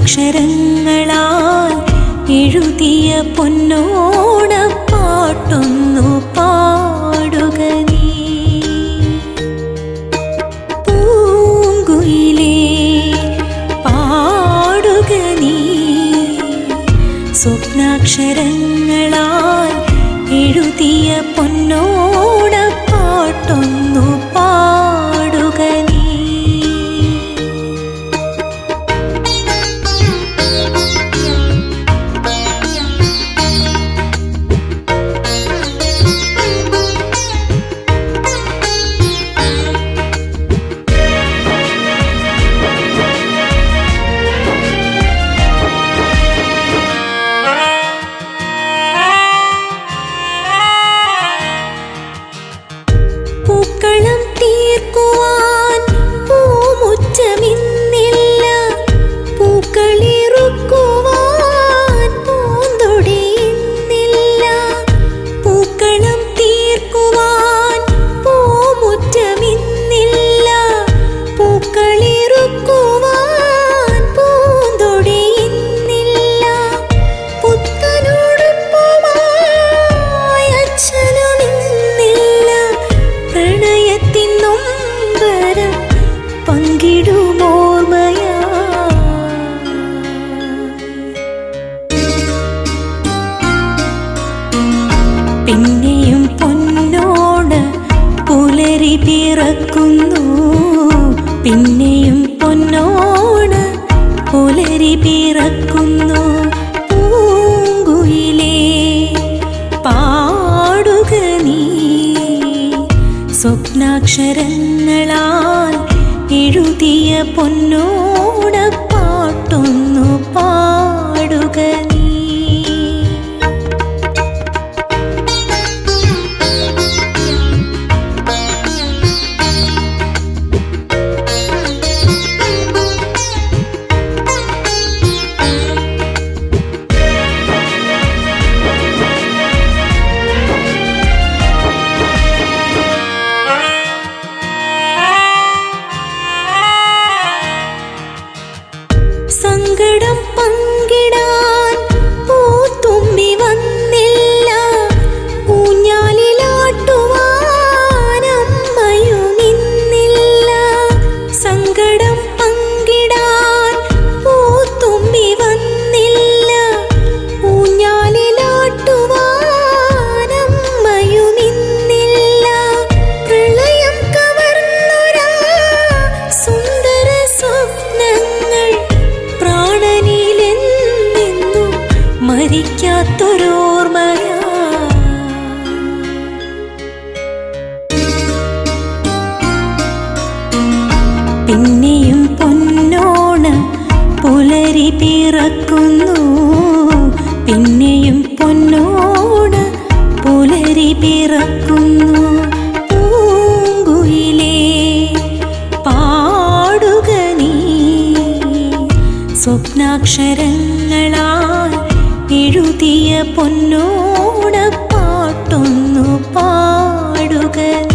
സ്വപ്നാക്ഷരങ്ങളാൽ എഴുതിയ പൊന്നോണ പാട്ടൊന്നു പാടുക നീ പൂങ്കുയിലേ പാടുക നീ സ്വപ്നാക്ഷരങ്ങളാൽ എഴുതിയ പൊന്നോണ പാട്ടൊന്നു പാടുക നീ പൂക്കളം തീർക്കുവാൻ പൂമുറ്റമിന്നില്ല പൂക്കളിറുക്കുവാൻ പൂന്തൊടി ഇന്നില്ല പൂക്കളം തീർക്കുവാൻ പൂമുറ്റമിന്നില്ല പൂക്കളിറുക്കുവാൻ പൂന്തൊടി ഇന്നില്ല പുത്തനുടുപ്പുമായി അച്ഛനുമിന്നില്ല പ്രണയത്തിൻ നൊമ്പരം പങ്കിടുമോർമ്മയാ പിന്നെയും പൊന്നോട് പുലരി പിറക്കുന്നു പിന്നെയും പൊന്നോട് പുലരി പിറക്കുന്നു പൂങ്കുയിലേ പാടുക നീ സ്വപ്നാക്ഷരങ്ങളാൽ എഴുതിയ പൊന്നോട പാട്ടൊന്നു പാടുക നീ സങ്കടം പങ്കിടാൻ പൂത്തുമ്പി വന്നില്ല ഊഞ്ഞാലിലാട്ടുവാൻ അമ്മയും ഇന്നില്ല സങ്കടം പങ്കിടാൻ പൂത്തുമ്പി വന്നില്ല ഊഞ്ഞാലിലാട്ടുവാൻ അമ്മയും ഇന്നില്ല പ്രളയം കവർന്നൊരാ സുന്ദര സ്വപ്നങ്ങൾ പ്രാണനിലെന്നെന്നും മരിക്കാത്തൊരോർമ്മയാ പിന്നെയും പൊന്നോണ പുലരി പിറക്കുന്നു പിന്നെയും പൊന്നോണ പുലരി പിറക്കുന്നു പൂങ്കുയിലേ പാടുക നീ സ്വപ്നാക്ഷരങ്ങളാൽ എഴുതിയ പൊന്നോട പാട്ടൊന്നു പാടുക